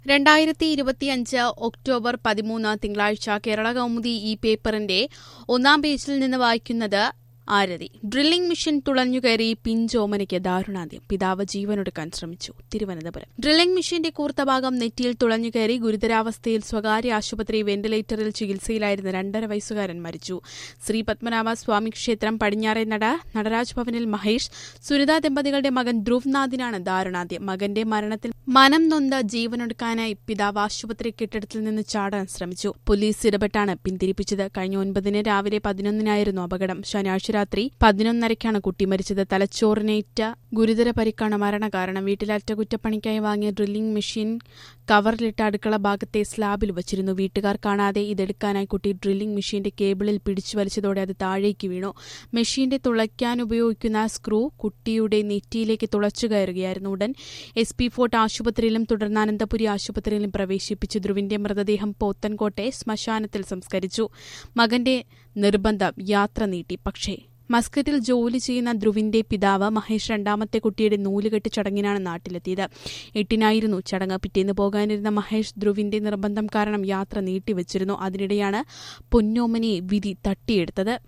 രണ്ടായിരത്തി ഇരുപത്തിയഞ്ച് ഒക്ടോബർ പതിമൂന്ന് തിങ്കളാഴ്ച കേരള കൗമുദി ഈ പേപ്പറിന്റെ ഒന്നാം പേജിൽ നിന്ന് വായിക്കുന്നത് ആരതി ഡ്രില്ലിംഗ് മെഷീൻ തുളഞ്ഞുകയറി പിഞ്ചോമനയ്ക്ക് ദാരുണാന്ത്യം പിതാവ് ജീവനൊടുക്കാൻ ശ്രമിച്ചു തിരുവനന്തപുരം ഡ്രില്ലിംഗ് മെഷീന്റെ കൂർത്ത ഭാഗം നെറ്റിയിൽ തുളഞ്ഞുകയറി ഗുരുതരാവസ്ഥയിൽ സ്വകാര്യ ആശുപത്രി വെന്റിലേറ്ററിൽ ചികിത്സയിലായിരുന്ന രണ്ടര വയസ്സുകാരൻ മരിച്ചു ശ്രീ പത്മനാഭ സ്വാമി ക്ഷേത്രം പടിഞ്ഞാറേ നട നടരാജ് ഭവനിൽ മഹേഷ് സുനിത ദമ്പതികളുടെ മകൻ ധ്രുവ്നാഥിനാണ് ദാരുണാന്ത്യം മകന്റെ മരണത്തിൽ മനം നൊന്ത് ജീവനൊടുക്കാനായി പിതാവ് ആശുപത്രി കെട്ടിടത്തിൽ നിന്ന് ചാടാൻ ശ്രമിച്ചു പോലീസ് ഇടപെട്ടാണ് പിന്തിരിപ്പിച്ചത് കഴിഞ്ഞ ഒൻപതിന് രാവിലെ പതിനൊന്നിനായിരുന്നു അപകടം ശനിയാഴ്ച രാത്രി പതിനൊന്നരയ്ക്കാണ് കുട്ടി മരിച്ചത് തലച്ചോറിനേറ്റ ഗുരുതര പരിക്കാണ് മരണകാരണം വീട്ടിൽ അറ്റകുറ്റപ്പണിക്കായി വാങ്ങിയ ഡ്രില്ലിംഗ് മെഷീൻ കവറിലിട്ട അടുക്കള ഭാഗത്തെ സ്ലാബിൽ വച്ചിരുന്നു വീട്ടുകാർ കാണാതെ ഇതെടുക്കാനായി കുട്ടി ഡ്രില്ലിംഗ് മെഷീന്റെ കേബിളിൽ പിടിച്ചു വലിച്ചതോടെ അത് താഴേക്ക് വീണു മെഷീന്റെ തുളയ്ക്കാൻ ഉപയോഗിക്കുന്ന സ്ക്രൂ കുട്ടിയുടെ നെറ്റിയിലേക്ക് തുളച്ചു കയറുകയായിരുന്നു ഉടൻ എസ് പി ഫോർട്ട് ആശുപത്രിയിലും തുടർന്ന് അനന്തപുരി ആശുപത്രിയിലും പ്രവേശിപ്പിച്ചു ധ്രുവിന്റെ മൃതദേഹം പോത്തൻകോട്ടെ ശ്മശാനത്തിൽ സംസ്കരിച്ചു മകന്റെ നിർബന്ധം യാത്ര നീട്ടി പക്ഷേ മസ്കറ്റിൽ ജോലി ചെയ്യുന്ന ധ്രുവിന്റെ പിതാവ് മഹേഷ് രണ്ടാമത്തെ കുട്ടിയുടെ നൂലുകെട്ട് ചടങ്ങിനാണ് നാട്ടിലെത്തിയത് എട്ടിനായിരുന്നു ചടങ്ങ് പിറ്റേന്ന് പോകാനിരുന്ന മഹേഷ് ധ്രുവിന്റെ നിർബന്ധം കാരണം യാത്ര നീട്ടിവച്ചിരുന്നു അതിനിടെയാണ് പൊന്നോമനിയെ വിധി തട്ടിയെടുത്തത്